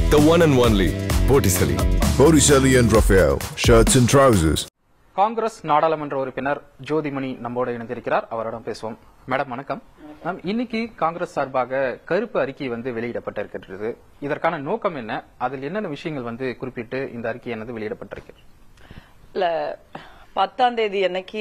the one and only Botticelli. Botticelli and Raphael, shirts and trousers. Congress நாடாளுமன்ற உறுப்பினர் ஜோதிமணி நம்மோடு இணைந்திருக்கிறார் அவரிடம் பேசுவோம் மேடம் வணக்கம் மேம் இன்னைக்கு காங்கிரஸ் சார்பாக கருப்பு அறிக்கை வந்து வெளியிடப்பட்டிருக்கிறது இதற்கான நோக்கம் என்ன அதில் என்னென்ன விஷயங்கள் வந்து குறிப்பிட்டு இந்த அறிக்கை என்னது வெளியிடப்பட்டிருக்கிறது இல்ல பத்தாம் தேதி அன்னைக்கு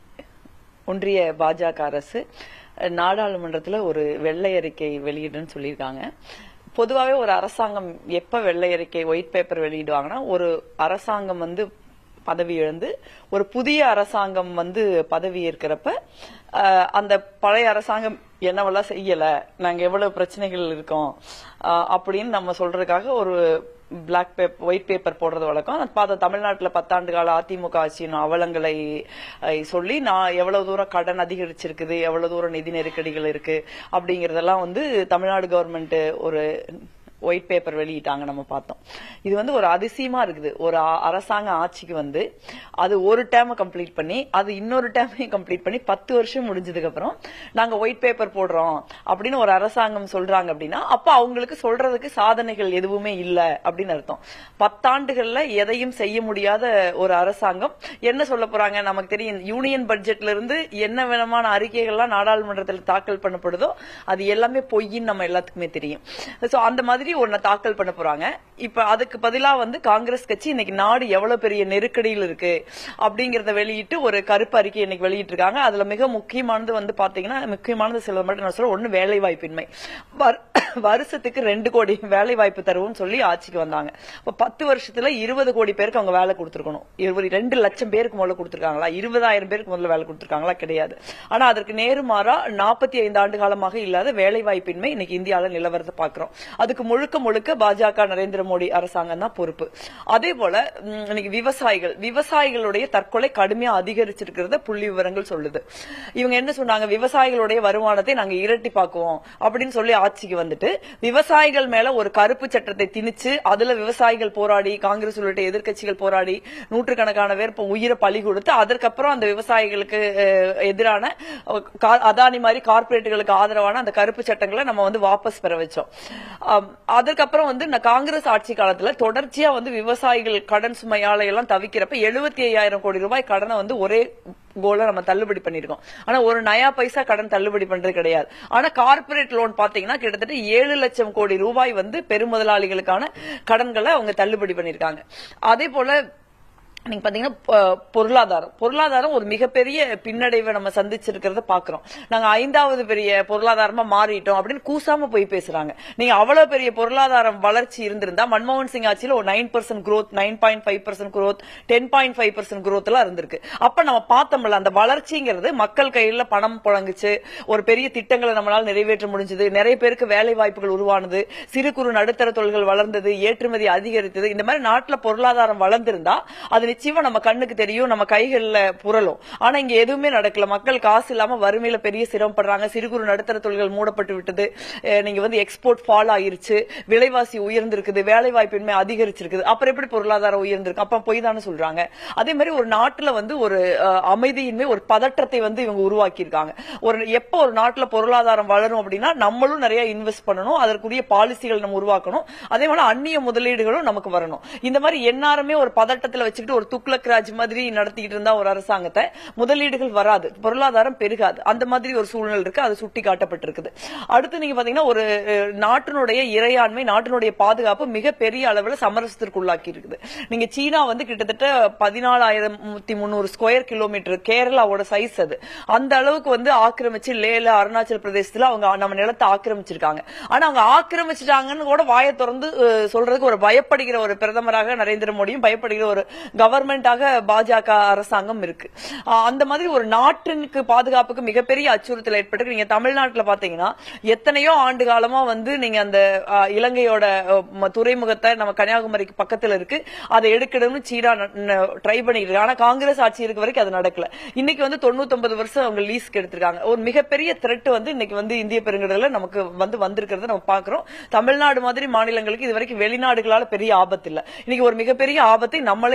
ஒன்றிய பாஜக அரசு நாடாளுமன்றத்துல ஒரு வெள்ளை அறிக்கை வெளியிடுன்னு சொல்லியிருக்காங்க பொதுவாகவே ஒரு அரசாங்கம் எப்ப வெள்ளை அறிக்கை ஒயிட் பேப்பர் வெளியிடுவாங்கன்னா ஒரு அரசாங்கம் வந்து பதவி இழந்து ஒரு புதிய அரசாங்கம் வந்து பதவி ஏற்கிறப்ப அஹ், அந்த பழைய அரசாங்கம் என்னவெல்லாம் செய்யல நாங்க எவ்வளவு பிரச்சனைகள் இருக்கோம் அஹ், அப்படின்னு நம்ம சொல்றதுக்காக ஒரு பிளாக் பேப்பர் ஒயிட் பேப்பர் போடுறது வழக்கம் அது பார்த்த தமிழ்நாட்டுல பத்தாண்டு கால அதிமுக ஆட்சியின் அவலங்களை அஹ், சொல்லி நான் எவ்வளவு தூரம் கடன் அதிகரிச்சிருக்குது எவ்வளவு தூரம் நிதி நெருக்கடிகள் இருக்கு அப்படிங்கறதெல்லாம் வந்து தமிழ்நாடு கவர்மெண்ட் ஒரு ஒயிட் பேப்பர் வெளியிட்டாங்க நம்ம பார்த்தோம் இது வந்து ஒரு அதிசயமா இருக்குது ஒரு அ- அரசாங்க ஆட்சிக்கு வந்து அது ஒரு டேர்ம் கம்ப்ளீட் பண்ணி அது இன்னொரு டேர்மையும் கம்ப்ளீட் பண்ணி பத்து வருஷம் முடிஞ்சதுக்கு அப்புறம் நாங்க ஒயிட் பேப்பர் போடுறோம் அப்படின்னு ஒரு அரசாங்கம் சொல்றாங்க அப்படின்னா அப்ப அவங்களுக்கு சொல்றதுக்கு சாதனைகள் எதுவுமே இல்ல அப்படின்னு அர்த்தம் பத்தாண்டுகள்ல எதையும் செய்ய முடியாத ஒரு அரசாங்கம் என்ன சொல்ல போறாங்க நமக்கு தெரியும் யூனியன் பட்ஜெட்ல இருந்து என்ன விதமான அறிக்கைகள்லாம் நாடாளுமன்றத்தில் தாக்கல் பண்ணப்படுதோ அது எல்லாமே பொய்ன்னு நம்ம எல்லாத்துக்குமே தெரியும் சோ அந்த மாதிரி ஒன்ன தாக்கல் பண்ண போறாங்க இப்ப அதுக்கு பதிலா வந்து காங்கிரஸ் கட்சி இன்னைக்கு நாடு எவ்வளவு பெரிய நெருக்கடியில் இருக்கு அப்படிங்கறத வெளியிட்டு ஒரு கருப்பு அறிக்கை இன்னைக்கு வெளியிட்டு இருக்காங்க அதுல மிக முக்கியமானது வந்து பாத்தீங்கன்னா முக்கியமானது சில மட்டும் நான் சொல்றேன் ஒண்ணு வேலை வாய்ப்பின்மை வரு- வருஷத்துக்கு ரெண்டு கோடி வேலை வாய்ப்பு தருவோம்னு சொல்லி ஆட்சிக்கு வந்தாங்க இப்ப பத்து வருஷத்துல இருபது கோடி பேருக்கு அவங்க வேலை கொடுத்துருக்கணும் இருபது ரெண்டு லட்சம் பேருக்கு முதல்ல கொடுத்துருக்காங்களா இருபதாயிரம் பேருக்கு முதல்ல வேலை கொடுத்துருக்காங்களா கிடையாது ஆனா அதற்கு நேருமாறா நாற்பத்தி ஐந்து ஆண்டு காலமாக இல்லாத வேலை வாய்ப்பின்மை இன்னைக்கு இந்தியாவில் நிலவரத்தை பாக்குறோம் அதுக்கு முழுக்க முழுக்க பாஜக நரேந்திர மோடி அரசாங்கம் தான் பொறுப்பு அதே போல ம், இன்னைக்கு விவசாயிகள் விவசாயிகளுடைய தற்கொலை கடுமையா அதிகரிச்சிருக்கிறத புள்ளி விவரங்கள் சொல்லுது இவங்க என்ன சொன்னாங்க விவசாயிகளுடைய வருமானத்தை நாங்க இரட்டிப்பாக்குவோம் அப்படின்னு சொல்லி ஆட்சிக்கு வந்துட்டு விவசாயிகள் மேல ஒரு கருப்பு சட்டத்தை திணிச்சு அதுல விவசாயிகள் போராடி காங்கிரஸ் உள்ளிட்ட எதிர்க்கட்சிகள் போராடி நூற்றுக்கணக்கான பேர் இப்ப உயிரை பலி கொடுத்து அதற்கப்புறம் அந்த விவசாயிகளுக்கு அஹ், எதிரான அஹ், கா- அதானி மாதிரி கார்பரேட்டுகளுக்கு ஆதரவான அந்த கருப்பு சட்டங்களை நம்ம வந்து வாபஸ் பெற வச்சோம் ஆம், அதற்கப்புறம் வந்து இந்த காங்கிரஸ் ஆட்சி காலத்துல தொடர்ச்சியா வந்து விவசாயிகள் கடன் சுமையால எல்லாம் தவிக்கிறப்ப எழுபத்தி ஐயாயிரம் கோடி ரூபாய் கடனை வந்து ஒரே கோல நம்ம தள்ளுபடி பண்ணிருக்கோம் ஆனா ஒரு நயா பைசா கடன் தள்ளுபடி பண்றது கிடையாது ஆனா கார்ப்பரேட் லோன் பாத்தீங்கன்னா கிட்டத்தட்ட ஏழு லட்சம் கோடி ரூபாய் வந்து பெருமுதலாளிகளுக்கான கடன்களை அவங்க தள்ளுபடி பண்ணிருக்காங்க அதே போல நீங்க பாத்தீங்கன்னா பொ- பொருளாதாரம் பொருளாதாரம் ஒரு மிகப்பெரிய பின்னடைவை நம்ம சந்திச்சிருக்கிறத பாக்குறோம் நாங்க ஐந்தாவது பெரிய பொருளாதாரமா மாறிட்டோம் அப்படின்னு கூசாம போய் பேசுறாங்க நீங்க அவ்வளவு பெரிய பொருளாதாரம் வளர்ச்சி இருந்திருந்தா மன்மோகன் சிங் ஆட்சியில ஒரு nine percent growth nine point five percent growth ten point five percent growth எல்லாம் இருந்திருக்கு அப்ப நம்ம பார்த்தோம்ல அந்த வளர்ச்சிங்கிறது மக்கள் கையில பணம் புழங்குச்சு ஒரு பெரிய திட்டங்களை நம்மளால நிறைவேற்ற முடிஞ்சது நிறைய பேருக்கு வேலை வாய்ப்புகள் உருவானது சிறு குறு நடுத்தர தொழில்கள் வளர்ந்தது ஏற்றுமதி அதிகரித்தது இந்த மாதிரி நாட்டுல பொருளாதாரம் வளர்ந்திருந்தா அது நிச்சயமா நம்ம கண்ணுக்கு தெரியும் நம்ம கைகள்ல புரளும் ஆனா இங்க எதுவுமே நடக்கல மக்கள் காசு இல்லாம வறுமையில பெரிய சிரமப்படுறாங்க சிறு குறு நடுத்தர தொழில்கள் மூடப்பட்டு விட்டது அஹ் நீங்க வந்து எக்ஸ்போர்ட் ஃபால் ஆயிருச்சு விலைவாசி உயர்ந்திருக்குது வேலை வாய்ப்பின்மை அதிகரிச்சிருக்குது அப்புறம் எப்படி பொருளாதாரம் உயர்ந்திருக்கு அப்ப பொய் தானே சொல்றாங்க அதே மாதிரி ஒரு நாட்டுல வந்து ஒரு அஹ், அமைதியின்மை ஒரு பதற்றத்தை வந்து இவங்க உருவாக்கி இருக்காங்க ஒரு எப்ப ஒரு நாட்டுல பொருளாதாரம் வளரும் அப்படின்னா நம்மளும் நிறைய இன்வெஸ்ட் பண்ணணும் அதற்குரிய பாலிசிகள் நம்ம உருவாக்கணும் அதே போல அந்நிய முதலீடுகளும் நமக்கு வரணும் இந்த மாதிரி எந்நேரமே ஒரு பதட்டத்துல வச்சுக்கிட்டு ஒரு துக்ளக் ராஜ் மாதிரி நடத்திக்கிட்டு இருந்தா ஒரு அரசாங்கத்தை முதலீடுகள் வராது பொருளாதாரம் பெருகாது அந்த மாதிரி ஒரு சூழ்நிலை இருக்கு அது சுட்டி காட்டப்பட்டிருக்குது அடுத்து நீங்க பாத்தீங்கன்னா ஒரு அஹ், நாட்டினுடைய இறையாண்மை நாட்டினுடைய பாதுகாப்பு மிகப்பெரிய அளவுல சமரசத்திற்குள்ளாக்கி இருக்குது நீங்க சீனா வந்து கிட்டத்தட்ட பதினாலாயிரத்தி முந்நூறு ஸ்கொயர் கிலோமீட்டர் கேரளாவோட சைஸ் அது அந்த அளவுக்கு வந்து ஆக்கிரமிச்சு லேல அருணாச்சல் பிரதேசத்துல அவங்க நம்ம நிலத்தை ஆக்கிரமிச்சிருக்காங்க ஆனா அவங்க ஆக்கிரமிச்சிட்டாங்கன்னு கூட வாயை திறந்து அஹ், சொல்றதுக்கு ஒரு பயப்படுகிற ஒரு பிரதமராக நரேந்திர மோடியும் பயப்படுகிற ஒரு கவர்மெண்டாக பாஜக அரசாங்கம் இருக்கு அஹ், அந்த மாதிரி ஒரு நாட்டிற்கு பாதுகாப்புக்கு மிகப்பெரிய அச்சுறுத்தல் ஏற்பட்டு நீங்க தமிழ்நாட்டுல பாத்தீங்கன்னா எத்தனையோ ஆண்டு காலமா வந்து நீங்க அந்த அஹ், இலங்கையோட அஹ், ம- துறைமுகத்தை நம்ம கன்னியாகுமரிக்கு பக்கத்துல இருக்கு அதை எடுக்கணும்னு சீனா ட்ரை பண்ணிட்டு இருக்கு ஆனா காங்கிரஸ் ஆட்சி இருக்க வரைக்கும் அது நடக்கல இன்னைக்கு வந்து தொண்ணூத்தொன்பது வருஷம் அவங்க லீஸ்க்கு எடுத்திருக்காங்க ஒரு மிகப்பெரிய த்ரெட் வந்து இன்னைக்கு வந்து இந்திய பெருங்கடல நமக்கு வந்து வந்திருக்கிறத நம்ம பாக்குறோம் தமிழ்நாடு மாதிரி மாநிலங்களுக்கு இது வரைக்கும் வெளிநாடுகளால பெரிய ஆபத்து இல்ல இன்னைக்கு ஒரு மிகப்பெரிய ஆபத்தை நம்மளே எதிர்நோக்கி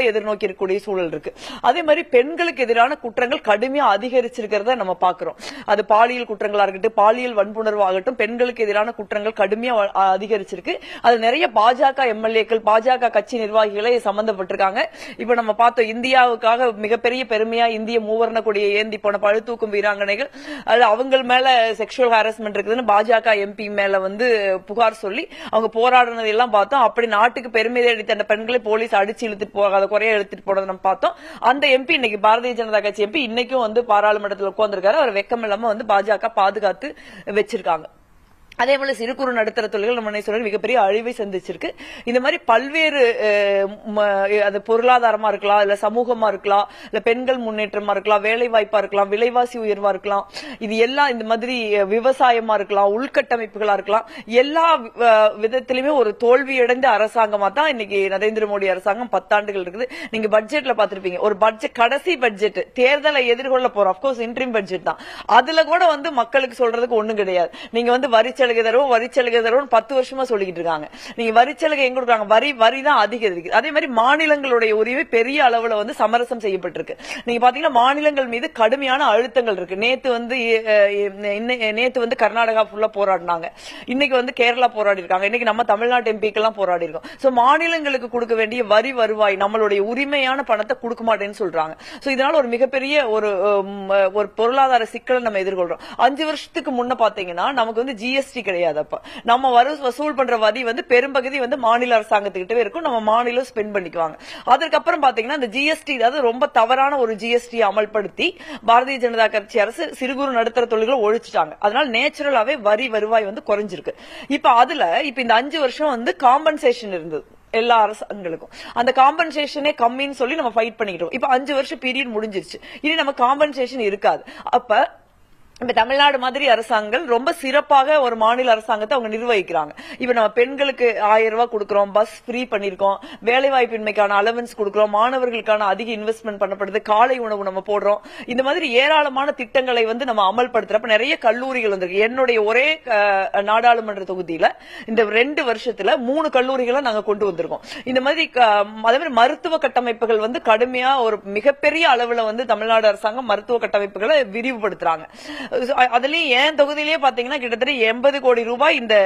இருக்கக்கூடிய சூழல் இருக்கு அதே மாதிரி பெண்களுக்கு எதிரான குற்றங்கள் கடுமையா அதிகரிச்சிருக்கிறத நம்ம பாக்குறோம் அது பாலியல் குற்றங்களா இருக்கட்டும் பாலியல் வன்புணர்வு ஆகட்டும் பெண்களுக்கு எதிரான குற்றங்கள் கடுமையா வ- அ- அதிகரிச்சிருக்கு அது நிறைய பாஜக எம்எல்ஏக்கள் பாஜக கட்சி நிர்வாகிகளே சம்பந்தப்பட்டிருக்காங்க இப்ப நம்ம பார்த்தோம் இந்தியாவுக்காக மிகப்பெரிய பெருமையா இந்திய மூவர்ண கொடியை ஏந்தி போன பழுதூக்கும் வீராங்கனைகள் அது அவங்க மேல செக்ஷுவல் ஹாரஸ்மெண்ட் இருக்குதுன்னு பாஜக எம்பி மேல வந்து புகார் சொல்லி அவங்க போராடினது எல்லாம் பார்த்தோம் அப்படி நாட்டுக்கு பெருமை தேடி தந்த பெண்களை போலீஸ் அடிச்சு இழுத்துட்டு போகாத குறைய இழுத்துட்டு போனதை நம்ம பார்த்தோம் அந்த எம்பி இன்னைக்கு பாரதிய ஜனதா கட்சி எம்பி இன்னைக்கும் வந்து பாராளுமன்றத்தில் உட்கார்ந்திருக்காரு அவர் வெக்கம் இல்லாம வந்து பாஜக பாதுகாத்து வச்சிருக்காங்க அதே போல சிறு குறு நடுத்தர தொழில்கள் நம்ம சொல்ற மிகப்பெரிய அழிவை சந்திச்சிருக்கு இந்த மாதிரி பல்வேறு அஹ், ம- அது பொருளாதாரமா இருக்கலாம் இல்ல சமூகமா இருக்கலாம் இல்ல பெண்கள் முன்னேற்றமா இருக்கலாம் வேலை வாய்ப்பா இருக்கலாம் விலைவாசி உயர்வா இருக்கலாம் இது எல்லாம் இந்த மாதிரி அஹ், விவசாயமா இருக்கலாம் உள்கட்டமைப்புகளா இருக்கலாம் எல்லா அஹ், விதத்திலுமே ஒரு தோல்வியடைந்த அரசாங்கமா தான் இன்னைக்கு நரேந்திர மோடி அரசாங்கம் பத்தாண்டுகள் இருக்குது நீங்க பட்ஜெட்ல பாத்திருப்பீங்க ஒரு பட்ஜெட் கடைசி பட்ஜெட் தேர்தலை எதிர்கொள்ள போறோம் அப்கோர்ஸ் இன்ட்ரீம் பட்ஜெட் தான் அதுல கூட வந்து மக்களுக்கு சொல்றதுக்கு ஒண்ணும் கிடையாது நீங்க வந்து வரிச்சலுகை தருவோம் வரிச்சலுகை தருவோம் பத்து வருஷமா சொல்லிக்கிட்டு இருக்காங்க நீங்க வரிச்சலுகை எங்க கொடுக்குறாங்க வரி வரி தான் அதிகரிக்குது அதே மாதிரி மாநிலங்களுடைய உரிமை பெரிய அளவுல வந்து சமரசம் செய்யப்பட்டிருக்கு நீங்க பாத்தீங்கன்னா மாநிலங்கள் மீது கடுமையான அழுத்தங்கள் இருக்கு நேத்து வந்து அஹ், இன்னை- நேத்து வந்து கர்நாடகா ஃபுல்லா போராடினாங்க இன்னைக்கு வந்து கேரளா போராடி இருக்காங்க இன்னைக்கு நம்ம தமிழ்நாட்டு எம்பிக்கு எல்லாம் போராடி இருக்கோம் சோ மாநிலங்களுக்கு கொடுக்க வேண்டிய வரி வருவாய் நம்மளுடைய உரிமையான பணத்தை கொடுக்க மாட்டேன்னு சொல்றாங்க சோ இதனால ஒரு மிகப்பெரிய ஒரு உம், ஒரு பொருளாதார சிக்கலை நம்ம எதிர்கொள்றோம் அஞ்சு வருஷத்துக்கு முன்ன பாத்தீங்கன்னா நமக்கு வந்து ஜிஎஸ்டி கிடையாது அப்ப நம்ம வரு வசூல் பண்ற வரி வந்து பெரும்பகுதி வந்து மாநில அரசாங்கத்துக்கிட்டவே இருக்கும் நம்ம மாநிலம் ஸ்பெண்ட் பண்ணிக்குவாங்க அதுக்கப்புறம் பாத்தீங்கன்னா இந்த ஜிஎஸ்டி அதாவது ரொம்ப தவறான ஒரு ஜிஎஸ்டி அமல்படுத்தி பாரதிய ஜனதா கட்சி அரசு சிறு குறு நடுத்தர தொழில்களை ஒழிச்சிட்டாங்க அதனால நேச்சுரலாவே வரி வருவாய் வந்து குறைஞ்சிருக்கு இப்ப அதுல இப்ப இந்த அஞ்சு வருஷம் வந்து காம்பன்சேஷன் இருந்தது எல்லா அரசாங்கங்களுக்கும் அந்த காம்பன்சேஷனே கம்மின்னு சொல்லி நம்ம ஃபைட் பண்ணிக்கிட்டோம் இப்ப அஞ்சு வருஷம் பீரியட் முடிஞ்சிருச்சு இனி நம்ம காம்பன்சேஷன் இருக்காது அப்ப இப்ப தமிழ்நாடு மாதிரி அரசாங்கங்கள் ரொம்ப சிறப்பாக ஒரு மாநில அரசாங்கத்தை அவங்க நிர்வகிக்கிறாங்க இப்ப நம்ம பெண்களுக்கு ஆயிரம் ரூபாய் கொடுக்கறோம் பஸ் ஃப்ரீ பண்ணிருக்கோம் வேலை வாய்ப்பின்மைக்கான அலவன்ஸ் கொடுக்கறோம் மாணவர்களுக்கான அதிக இன்வெஸ்ட்மெண்ட் பண்ணப்படுது காலை உணவு நம்ம போடுறோம் இந்த மாதிரி ஏராளமான திட்டங்களை வந்து நம்ம அமல்படுத்துறப்ப நிறைய கல்லூரிகள் வந்திருக்கு என்னுடைய ஒரே அஹ், நாடாளுமன்ற தொகுதியில இந்த ரெண்டு வருஷத்துல மூணு கல்லூரிகளை நாங்க கொண்டு வந்திருக்கோம் இந்த மாதிரி க- அதே மாதிரி மருத்துவ கட்டமைப்புகள் வந்து கடுமையா ஒரு மிகப்பெரிய அளவுல வந்து தமிழ்நாடு அரசாங்கம் மருத்துவ கட்டமைப்புகளை விரிவுபடுத்துறாங்க அஹ் அதுலயும் என் தொகுதியிலேயே பாத்தீங்கன்னா கிட்டத்தட்ட எண்பது கோடி ரூபாய் இந்த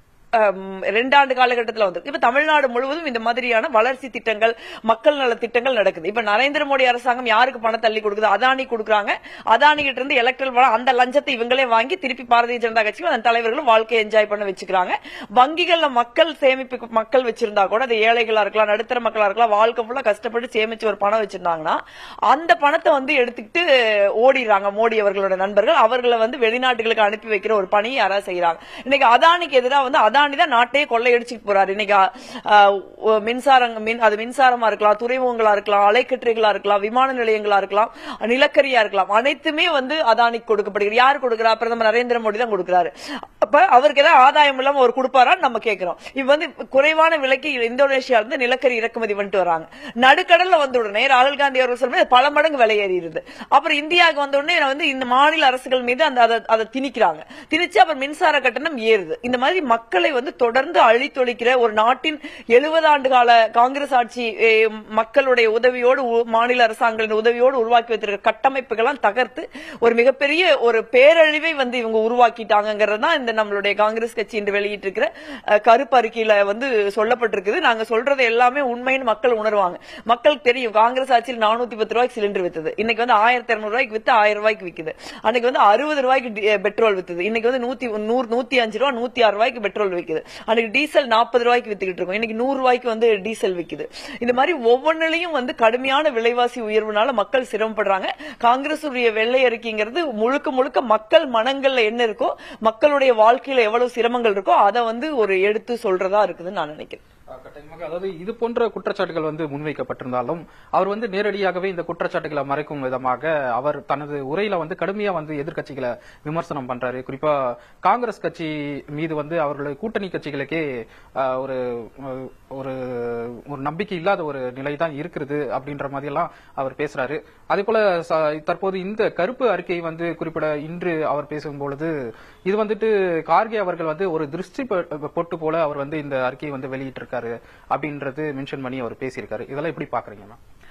ஹம், ரெண்டாண்டு காலகட்டத்தில் வந்து இப்ப தமிழ்நாடு முழுவதும் இந்த மாதிரியான வளர்ச்சி திட்டங்கள் மக்கள் நல திட்டங்கள் நடக்குது இப்ப நரேந்திர மோடி அரசாங்கம் யாருக்கு பணம் தள்ளி கொடுக்குது அதானி கொடுக்குறாங்க அதானி கிட்ட இருந்து எலக்ட்ரல் பணம் அந்த லஞ்சத்தை இவங்களே வாங்கி திருப்பி பாரதிய ஜனதா கட்சியும் அந்த தலைவர்களும் வாழ்க்கையை என்ஜாய் பண்ண வச்சுக்கிறாங்க வங்கிகள்ல மக்கள் சேமிப்பு மக்கள் வச்சிருந்தா கூட அது ஏழைகளா இருக்கலாம் நடுத்தர மக்களா இருக்கலாம் வாழ்க்கை ஃபுல்லா கஷ்டப்பட்டு சேமிச்சு ஒரு பணம் வச்சிருந்தாங்கன்னா அந்த பணத்தை வந்து எடுத்துக்கிட்டு ஓடிடுறாங்க மோடி அவர்களோட நண்பர்கள் அவர்களை வந்து வெளிநாட்டுகளுக்கு அனுப்பி வைக்கிற ஒரு பணியை யாராவது செய்யறாங்க இன்னைக்கு அதானிக்கு எதிராக வந்து அதானி தான் நாட்டையே கொள்ளையடிச்சிட்டு போறாரு இன்னைக்கு அஹ், ஒ- மின்சாரம் மின் அது மின்சாரமா இருக்கலாம் துறைமுகங்களா இருக்கலாம் அலைக்கற்றைகளா இருக்கலாம் விமான நிலையங்களா இருக்கலாம் நிலக்கரியா இருக்கலாம் அனைத்துமே வந்து அதானிக்கு கொடுக்கப்படுகிறது யார் கொடுக்கிறா பிரதமர் நரேந்திர மோடி தான் கொடுக்கிறாரு அப்ப அவருக்கு ஏதாவது ஆதாயம் இல்லாம அவர் கொடுப்பாரான்னு நம்ம கேட்கிறோம் இப்ப வந்து குறைவான விலைக்கு இந்தோனேஷியா இருந்து நிலக்கரி இறக்குமதி பண்ணிட்டு வராங்க நடுக்கடல்ல வந்த உடனே ராகுல் காந்தி அவர்கள் சொல்லும்போது பல மடங்கு விலை ஏறிடுது அப்புறம் இந்தியாவுக்கு வந்த உடனே வந்து இந்த மாநில அரசுகள் மீது அந்த அதை- அதை திணிக்கிறாங்க திணிச்சு அப்புறம் மின்சார கட்டணம் ஏறுது இந்த மாதிரி மக்களை வந்து தொடர்ந்து அழித்தொழிக்கிற ஒரு நாட்டின் எழுபது ஆண்டு கால காங்கிரஸ் ஆட்சி eh, மக்களுடைய உதவியோடு உ- மாநில அரசாங்கங்களின் உதவியோடு உருவாக்கி வைத்திருக்கிற கட்டமைப்புகள்லாம் தகர்த்து ஒரு மிகப்பெரிய ஒரு பேரழிவை வந்து இவங்க உருவாக்கிட்டாங்கிறது தான் இந்த நம்மளுடைய காங்கிரஸ் கட்சி இன்று வெளியிட்டிருக்கிற அஹ், கருப்பு அறிக்கையில வந்து சொல்லப்பட்டிருக்குது நாங்க சொல்றது எல்லாமே உண்மைன்னு மக்கள் உணர்வாங்க மக்களுக்கு தெரியும் காங்கிரஸ் ஆட்சியில் நானூத்தி பத்து ரூபாய்க்கு சிலிண்டர் வித்தது இன்னைக்கு வந்து ஆயிரத்தி இருநூறு ரூபாய்க்கு வித்து ஆயிரம் ரூபாய்க்கு விக்குது அன்னைக்கு வந்து அறுபது ரூபாய்க்கு டி- அஹ், பெட்ரோல் வித்தது இன்னைக்கு வந்து நூத்தி நூறு நூத்தி அஞ்சு ரூபா நூத்தி ஆறு ரூபாய்க்கு பெட்ரோல் விக்குது அன்னைக்கு டீசல் நாற்பது ரூபாய்க்கு வித்துக்கிட்டு இருக்கோம் இன்னைக்கு நூறு ரூபாய்க்கு வந்து டீசல் விக்குது இந்த மாதிரி ஒவ்வொன்றிலையும் வந்து கடுமையான விலைவாசி உயர்வுனால மக்கள் சிரமப்படுறாங்க காங்கிரஸ் உடைய வெள்ளை அறிக்கைங்கிறது முழுக்க முழுக்க மக்கள் மனங்கள்ல என்ன இருக்கோ மக்களுடைய வாழ்க்கையில எவ்வளவு சிரமங்கள் இருக்கோ அதை வந்து ஒரு எடுத்து சொல்றதா இருக்குதுன்னு நான் நினைக்கிறேன் கட்டாயமாக அதாவது இது போன்ற குற்றச்சாட்டுகள் வந்து முன்வைக்கப்பட்டிருந்தாலும் அவர் வந்து நேரடியாகவே இந்த குற்றச்சாட்டுகளை மறைக்கும் விதமாக அவர் தனது உரையில வந்து கடுமையா வந்து எதிர்க்கட்சிகளை விமர்சனம் பண்றாரு குறிப்பா காங்கிரஸ் கட்சி மீது வந்து அவர்களுடைய கூட்டணி கட்சிகளுக்கே ஆஹ், ஒரு அஹ், ஒரு ஒரு நம்பிக்கை இல்லாத ஒரு நிலை தான் இருக்கிறது அப்படின்ற மாதிரி எல்லாம் அவர் பேசுறாரு அதே போல ச- தற்போது இந்த கருப்பு அறிக்கை வந்து குறிப்பிட இன்று அவர் பேசும்பொழுது இது வந்துட்டு கார்கே அவர்கள் வந்து ஒரு திருஷ்டி பொ- பொட்டு போல அவர் வந்து இந்த அறிக்கையை வந்து வெளியிட்டிருக்காரு அப்படின்றது மென்ஷன் பண்ணி அவர் பேசியிருக்காரு இதெல்லாம் எப்படி பாக்குறீங்க மேம்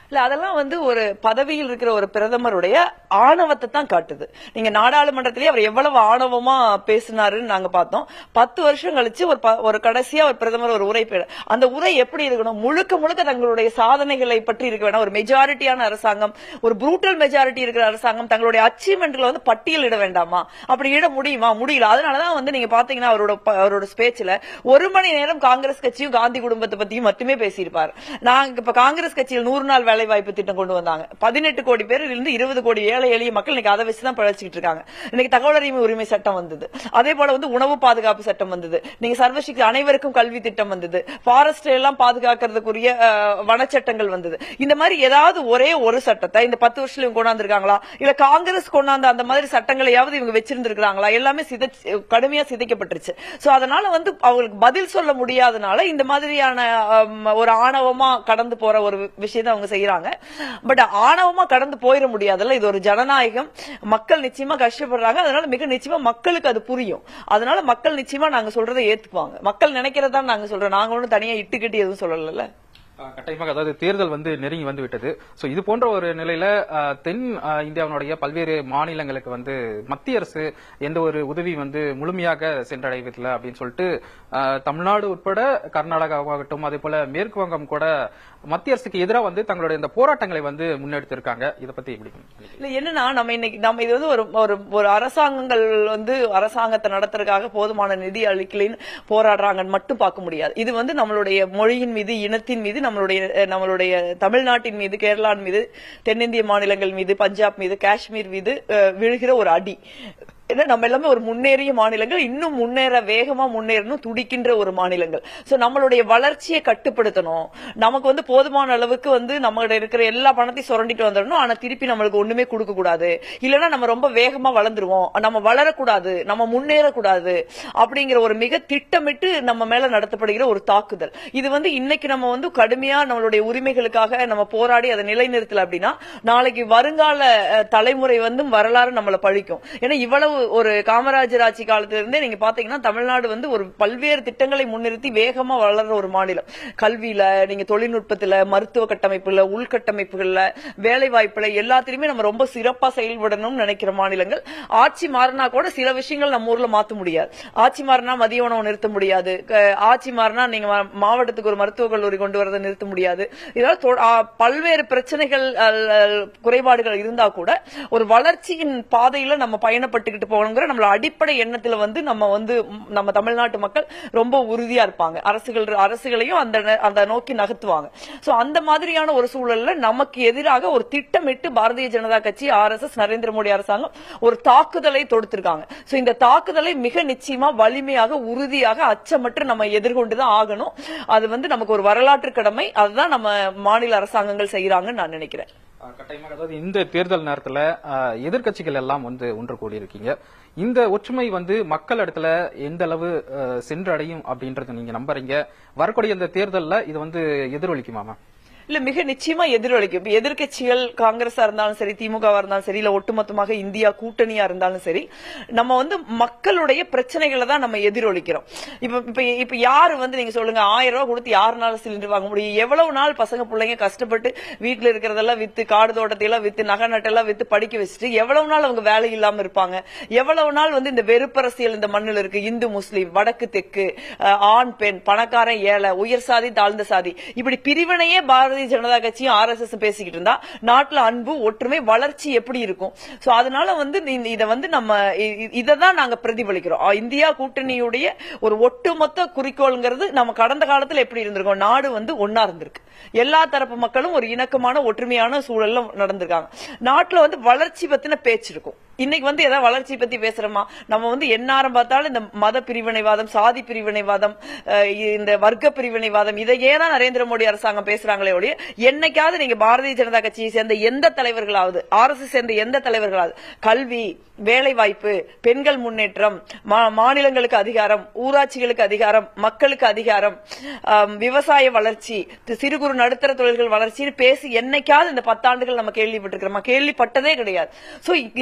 இல்ல அதெல்லாம் வந்து ஒரு பதவியில் இருக்கிற ஒரு பிரதமருடைய ஆணவத்தை தான் காட்டுது நீங்க நாடாளுமன்றத்திலேயே அவர் எவ்வளவு ஆணவமா பேசினாருன்னு நாங்க பார்த்தோம் பத்து வருஷம் கழிச்சு ஒரு ப- ஒரு கடைசியா ஒரு பிரதமர் ஒரு உரை பெற அந்த உரை எப்படி இருக்கணும் முழுக்க முழுக்க தங்களுடைய சாதனைகளை பற்றி இருக்க வேண்டாம் ஒரு மெஜாரிட்டியான அரசாங்கம் ஒரு ப்ரூட்டல் மெஜாரிட்டி இருக்கிற அரசாங்கம் தங்களுடைய அச்சீவ்மெண்ட்ல வந்து பட்டியலிட வேண்டாமா அப்படி இட முடியுமா முடியல அதனாலதான் வந்து நீங்க பாத்தீங்கன்னா அவரோட ப- அவரோட ஸ்பேச்ல ஒரு மணி நேரம் காங்கிரஸ் கட்சியும் காந்தி குடும்பத்தை பத்தியும் மட்டுமே பேசியிருப்பார் நாங்க இப்ப காங்கிரஸ் கட்சியில் நூறு நாள் வேலை வாய்ப்பு திட்டம் கொண்டு வந்தாங்க பதினெட்டு கோடி பேர் இருந்து இருபது கோடி ஏழை எளிய மக்கள் இன்னைக்கு அதை வச்சுதான் பிழைச்சிட்டு இருக்காங்க இன்னைக்கு தகவல் அறிவு உரிமை சட்டம் வந்தது அதே போல வந்து உணவு பாதுகாப்பு சட்டம் வந்தது நீங்க சர்வசிக்கு அனைவருக்கும் கல்வி திட்டம் வந்தது ஃபாரஸ்ட் எல்லாம் பாதுகாக்கிறதுக்குரிய அஹ், வனச்சட்டங்கள் வந்தது இந்த மாதிரி ஏதாவது ஒரே ஒரு சட்டத்தை இந்த பத்து வருஷத்துல கொண்டாந்து இருக்காங்களா இல்ல காங்கிரஸ் கொண்டாந்த அந்த மாதிரி சட்டங்களையாவது இவங்க வச்சிருந்திருக்காங்களா எல்லாமே சிதைச்சு கடுமையா சிதைக்கப்பட்டுருச்சு சோ அதனால வந்து அவங்களுக்கு பதில் சொல்ல முடியாதனால இந்த மாதிரியான ஹம், ஒரு ஆணவமா கடந்து போற ஒரு விஷயத்தை அவங்க செய்யறாங்க பட் ஆணவமா கடந்து போயிட முடியாதுல்ல இது ஒரு ஜனநாயகம் மக்கள் நிச்சயமா கஷ்டப்படுறாங்க அதனால மிக நிச்சயமா மக்களுக்கு அது புரியும் அதனால மக்கள் நிச்சயமா நாங்க சொல்றதை ஏத்துக்குவாங்க மக்கள் நினைக்கிறதா நாங்க சொல்றோம் நாங்க ஒண்ணும் தனியா இட்டுக்கிட்டு எதுவும் சொல்லல ஆஹ் கட்டாயமாக அதாவது தேர்தல் வந்து நெருங்கி வந்து விட்டது சோ இது போன்ற ஒரு நிலையில ஆஹ் தென் ஆஹ் இந்தியாவினுடைய பல்வேறு மாநிலங்களுக்கு வந்து மத்திய அரசு எந்த ஒரு உதவி வந்து முழுமையாக சென்றடைவதில்லை அப்படின்னு சொல்லிட்டு ஆஹ் தமிழ்நாடு உட்பட கர்நாடகாவாகட்டும் அதே போல மேற்கு வங்கம் கூட மத்திய அரசுக்கு எதிராக வந்து தங்களுடைய இந்த போராட்டங்களை வந்து முன்னெடுத்திருக்காங்க இதை பத்தி எப்படி நினைக்கிறீங்க? இல்ல என்னன்னா நம்ம இன்னைக்கு நம்ம இது வந்து ஒரு ஒரு ஒரு அரசாங்கங்கள் வந்து அரசாங்கத்தை நடத்துறதுக்காக போதுமான நிதி அளிக்கலைன்னு போராடுறாங்கன்னு மட்டும் பார்க்க முடியாது இது வந்து நம்மளுடைய மொழியின் மீது இனத்தின் மீது நம்மளுடைய அஹ், நம்மளுடைய தமிழ்நாட்டின் மீது கேரளான் மீது தென்னிந்திய மாநிலங்கள் மீது பஞ்சாப் மீது காஷ்மீர் மீது அஹ், விழுகிற ஒரு அடி ஏன்னா நம்ம எல்லாமே ஒரு முன்னேறிய மாநிலங்கள் இன்னும் முன்னேற வேகமா முன்னேறணும் துடிக்கின்ற ஒரு மாநிலங்கள் சோ நம்மளுடைய வளர்ச்சியை கட்டுப்படுத்தணும் நமக்கு வந்து போதுமான அளவுக்கு வந்து நம்மகிட்ட இருக்கிற எல்லா பணத்தையும் சுரண்டிட்டு வந்துடணும் ஆனா திருப்பி நம்மளுக்கு ஒண்ணுமே கொடுக்க கூடாது இல்லைன்னா நம்ம ரொம்ப வேகமா வளர்ந்துருவோம் நம்ம வளரக்கூடாது நம்ம முன்னேறக்கூடாது அப்படிங்கிற ஒரு மிக திட்டமிட்டு நம்ம மேல நடத்தப்படுகிற ஒரு தாக்குதல் இது வந்து இன்னைக்கு நம்ம வந்து கடுமையா நம்மளுடைய உரிமைகளுக்காக நம்ம போராடி அதை நிலைநிறுத்தல அப்படின்னா நாளைக்கு வருங்கால அஹ், தலைமுறை வந்து வரலாறு நம்மள பழிக்கும் ஏன்னா இவ்வளவு ஒரு காமராஜர் ஆட்சி காலத்துல இருந்தே நீங்க பாத்தீங்கன்னா தமிழ்நாடு வந்து ஒரு பல்வேறு திட்டங்களை முன்னிறுத்தி வேகமா வளர்ற ஒரு மாநிலம் கல்வியில நீங்க தொழில்நுட்பத்துல மருத்துவ கட்டமைப்புல உள்கட்டமைப்புகள்ல வேலை வாய்ப்புல எல்லாத்திலுமே நம்ம ரொம்ப சிறப்பா செயல்படணும்னு நினைக்கிற மாநிலங்கள் ஆட்சி மாறினா கூட சில விஷயங்கள் நம்ம ஊர்ல மாத்த முடியாது ஆட்சி மாறினா மதிய உணவு நிறுத்த முடியாது க- ஆட்சி மாறினா நீங்க மா- மாவட்டத்துக்கு ஒரு மருத்துவக் கல்லூரி கொண்டு வரதை நிறுத்த முடியாது இதெல்லாம் தொ- ஆ, பல்வேறு பிரச்சனைகள் அல், அல், குறைபாடுகள் இருந்தா கூட ஒரு வளர்ச்சியின் பாதையில நம்ம பயணப்பட்டுக்கிட்டு போகணுங்கிற நம்மள அடிப்படை எண்ணத்துல வந்து நம்ம வந்து ம், நம்ம தமிழ்நாட்டு மக்கள் ரொம்ப உறுதியா இருப்பாங்க அரசுகள் அரசுகளையும் அந்த ந- அந்த நோக்கி நகர்த்துவாங்க சோ அந்த மாதிரியான ஒரு சூழல்ல நமக்கு எதிராக ஒரு திட்டமிட்டு பாரதிய ஜனதா கட்சி ஆர்எஸ்எஸ் நரேந்திர மோடி அரசாங்கம் ஒரு தாக்குதலை தொடுத்திருக்காங்க சோ இந்த தாக்குதலை மிக நிச்சயமா வலிமையாக உறுதியாக அச்சமற்று நம்ம எதிர்கொண்டுதான் ஆகணும் அது வந்து நமக்கு ஒரு வரலாற்று கடமை அதுதான் நம்ம மாநில அரசாங்கங்கள் செய்யறாங்கன்னு நான் நினைக்கிறேன் ஆஹ் கட்டாயமாக அதாவது இந்த தேர்தல் நேரத்துல ஆஹ் எதிர்க்கட்சிகள் எல்லாம் வந்து ஒன்று கூடி இருக்கீங்க இந்த ஒற்றுமை வந்து மக்கள் இடத்துல எந்த அளவு ஆஹ் சென்றடையும் அப்படின்றத நீங்க நம்புறீங்க வரக்கூடிய இந்த தேர்தல்ல இது வந்து எதிரொலிக்குமாமா இல்ல மிக நிச்சயமா எதிரொலிக்கும் இப்ப எதிர்க்கட்சிகள் காங்கிரஸா இருந்தாலும் சரி திமுகவா இருந்தாலும் சரி இல்ல ஒட்டுமொத்தமாக இந்தியா கூட்டணியா இருந்தாலும் சரி நம்ம வந்து மக்களுடைய பிரச்சனைகளை தான் நம்ம எதிரொலிக்கிறோம் இப்ப இப்ப இப்ப யாரு வந்து நீங்க சொல்லுங்க ஆயிரம் ரூபாய் கொடுத்து யாருனால சிலிண்டர் வாங்க முடியும் எவ்வளவு நாள் பசங்க பிள்ளைங்க கஷ்டப்பட்டு வீட்டுல இருக்கிறதெல்லாம் வித்து காடு தோட்டத்தை எல்லாம் வித்து நகை நட்டெல்லாம் வித்து படிக்க வச்சுட்டு எவ்வளவு நாள் அவங்க வேலை இல்லாம இருப்பாங்க எவ்வளவு நாள் வந்து இந்த வெறுப்பரசியல் இந்த மண்ணில் இருக்கு இந்து முஸ்லீம் வடக்கு தெற்கு அஹ், ஆண் பெண் பணக்காரன் ஏழை உயர் சாதி தாழ்ந்த சாதி இப்படி பிரிவினையே பாரதிய ஜனதா கட்சியும் ஆர் எஸ் எஸ் பேசிக்கிட்டு இருந்தா நாட்டுல அன்பு ஒற்றுமை வளர்ச்சி எப்படி இருக்கும் சோ அதனால வந்து இந்த- இத வந்து நம்ம இதை தான் நாங்க பிரதிபலிக்கிறோம் அஹ், இந்தியா கூட்டணியுடைய ஒரு ஒட்டுமொத்த குறிக்கோள்ங்கிறது நம்ம கடந்த காலத்துல எப்படி இருந்திருக்கோம் நாடு வந்து ஒன்னா இருந்திருக்கு எல்லா தரப்பு மக்களும் ஒரு இணக்கமான ஒற்றுமையான சூழல்ல நடந்திருக்காங்க நாட்டுல வந்து வளர்ச்சி பத்தின பேச்சு இருக்கும் இன்னைக்கு வந்து ஏதாவது வளர்ச்சி பத்தி பேசுறோமா நம்ம வந்து எந்நேரம் பார்த்தாலும் இந்த மத பிரிவினைவாதம் சாதி பிரிவினைவாதம் அஹ், இந்த வர்க்க பிரிவினைவாதம் இதையே தான் நரேந்திர மோடி அரசாங்கம் பேசுறாங்களே ஒழிய என்னைக்காவது நீங்க பாரதிய ஜனதா கட்சியை சேர்ந்த எந்த தலைவர்களாவது ஆர் எஸ் சேர்ந்த எந்த தலைவர்களாவது கல்வி வேலை வாய்ப்பு பெண்கள் முன்னேற்றம் மா- மாநிலங்களுக்கு அதிகாரம் ஊராட்சிகளுக்கு அதிகாரம் மக்களுக்கு அதிகாரம் ஆம், விவசாய வளர்ச்சி தி- சிறு குறு நடுத்தர தொழில்கள் வளர்ச்சின்னு பேசி என்னைக்காவது இந்த பத்தாண்டுகள் நம்ம கேள்விப்பட்டிருக்கிறோமா கேள்விப்பட்டதே கிடையாது சோ இந்தியா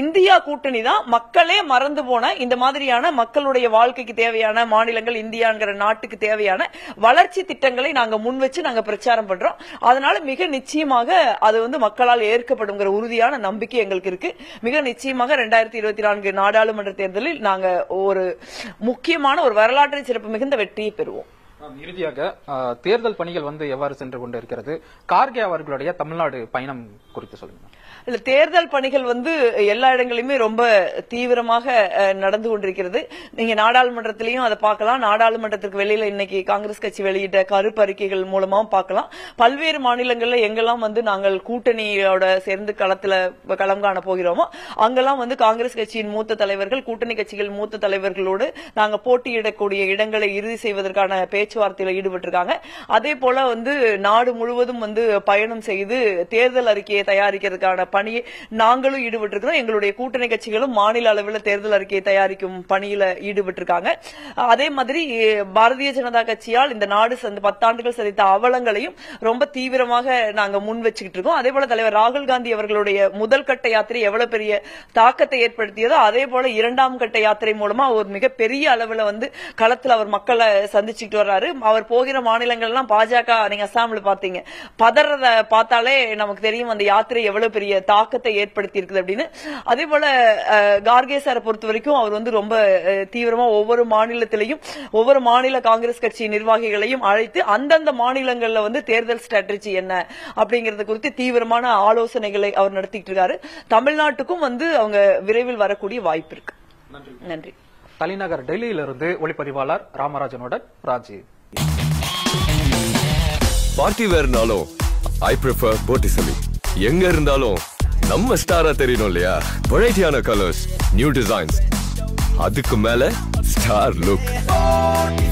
கூட்டணி தான் மக்களே மறந்து போன இந்த மாதிரியான மக்களுடைய வாழ்க்கைக்கு தேவையான மாநிலங்கள் இந்தியாங்கிற நாட்டுக்கு தேவையான வளர்ச்சி திட்டங்களை நாங்க முன் வச்சு நாங்க பிரச்சாரம் பண்றோம் அதனால மிக நிச்சயமாக அது வந்து மக்களால் ஏற்கப்படுங்கிற உறுதியான நம்பிக்கை எங்களுக்கு இருக்கு மிக நிச்சயமாக ரெண்டாயிரத்தி இருபத்தி நான்கு நாடாளுமன்ற தேர்தலில் நாங்க ஒரு முக்கியமான ஒரு வரலாற்று சிறப்பு மிகுந்த வெற்றியை பெறுவோம் மேம், இறுதியாக அஹ், தேர்தல் பணிகள் வந்து எவ்வாறு சென்று கொண்டு இருக்கிறது கார்கே அவர்களுடைய தமிழ்நாடு பயணம் குறித்து சொல்லுங்க மேம். இல்ல தேர்தல் பணிகள் வந்து எல்லா இடங்களிலுமே ரொம்ப தீவிரமாக அஹ், நடந்து கொண்டிருக்கிறது நீங்க நாடாளுமன்றத்திலையும் அதை பார்க்கலாம் நாடாளுமன்றத்திற்கு வெளியில இன்னைக்கு காங்கிரஸ் கட்சி வெளியிட்ட கருப்பு அறிக்கைகள் மூலமாவும் பார்க்கலாம் பல்வேறு மாநிலங்கள்ல எங்கெல்லாம் வந்து நாங்கள் கூட்டணியோட சேர்ந்து களத்துல களம் காண போகிறோமோ அங்கெல்லாம் வந்து காங்கிரஸ் கட்சியின் மூத்த தலைவர்கள் கூட்டணி கட்சிகள் மூத்த தலைவர்களோடு நாங்க போட்டியிடக்கூடிய இடங்களை இறுதி செய்வதற்கான பேச்சுவார்த்தையில ஈடுபட்டிருக்காங்க அதே போல வந்து நாடு முழுவதும் வந்து பயணம் செய்து தேர்தல் அறிக்கையை தயாரிக்கிறதுக்கான பணியை நாங்களும் ஈடுபட்டிருக்கிறோம் எங்களுடைய கூட்டணி கட்சிகளும் மாநில அளவில் தேர்தல் அறிக்கையை தயாரிக்கும் பணியில ஈடுபட்டிருக்காங்க அதே மாதிரி பாரதிய ஜனதா கட்சியால் இந்த நாடு சந்த பத்தாண்டுகள் சந்தித்த அவலங்களையும் ரொம்ப தீவிரமாக நாங்க முன் வச்சுக்கிட்டு இருக்கோம் அதே போல தலைவர் ராகுல் காந்தி அவர்களுடைய முதல் கட்ட யாத்திரை எவ்வளவு பெரிய தாக்கத்தை ஏற்படுத்தியதோ அதே போல இரண்டாம் கட்ட யாத்திரை மூலமா ஒரு மிகப்பெரிய அளவுல வந்து களத்துல அவர் மக்களை சந்திச்சுட்டு வர்றாரு அவர் போகிற மாநிலங்கள்லாம் பாஜக நீங்க அசாம்ல பாத்தீங்க பதறத பார்த்தாலே நமக்கு தெரியும் அந்த யாத்திரை எவ்வளவு பெரிய தாக்கத்தை ஏற்படுத்தி இருக்குது அப்படின்னு அதே போல அஹ், கார்கே சாரை பொறுத்த வரைக்கும் அவர் வந்து ரொம்ப அஹ், தீவிரமா ஒவ்வொரு மாநிலத்திலையும் ஒவ்வொரு மாநில காங்கிரஸ் கட்சி நிர்வாகிகளையும் அழைத்து அந்தந்த மாநிலங்கள்ல வந்து தேர்தல் ஸ்ட்ராட்டஜி என்ன அப்படிங்கறது குறித்து தீவிரமான ஆலோசனைகளை அவர் நடத்திட்டு இருக்காரு தமிழ்நாட்டுக்கும் வந்து அவங்க விரைவில் வரக்கூடிய வாய்ப்பு இருக்கு நன்றி தலைநகர் டெல்லியிலிருந்து ஒளிப்பதிவாளர் ராமராஜனுடன் ராஜீவ் பார்ட்டி வேர்னாலும் ஐ ப்ரிஃபர் போட்டிசலி எங்க இருந்தாலும் நம்ம ஸ்டாரா தெரியணும் இல்லையா வெரைட்டியான கலர்ஸ் நியூ டிசைன்ஸ் அதுக்கு மேல star look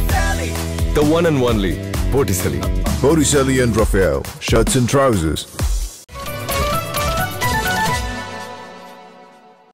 the one and only Botticelli Botticelli and Raphael, shirts and trousers.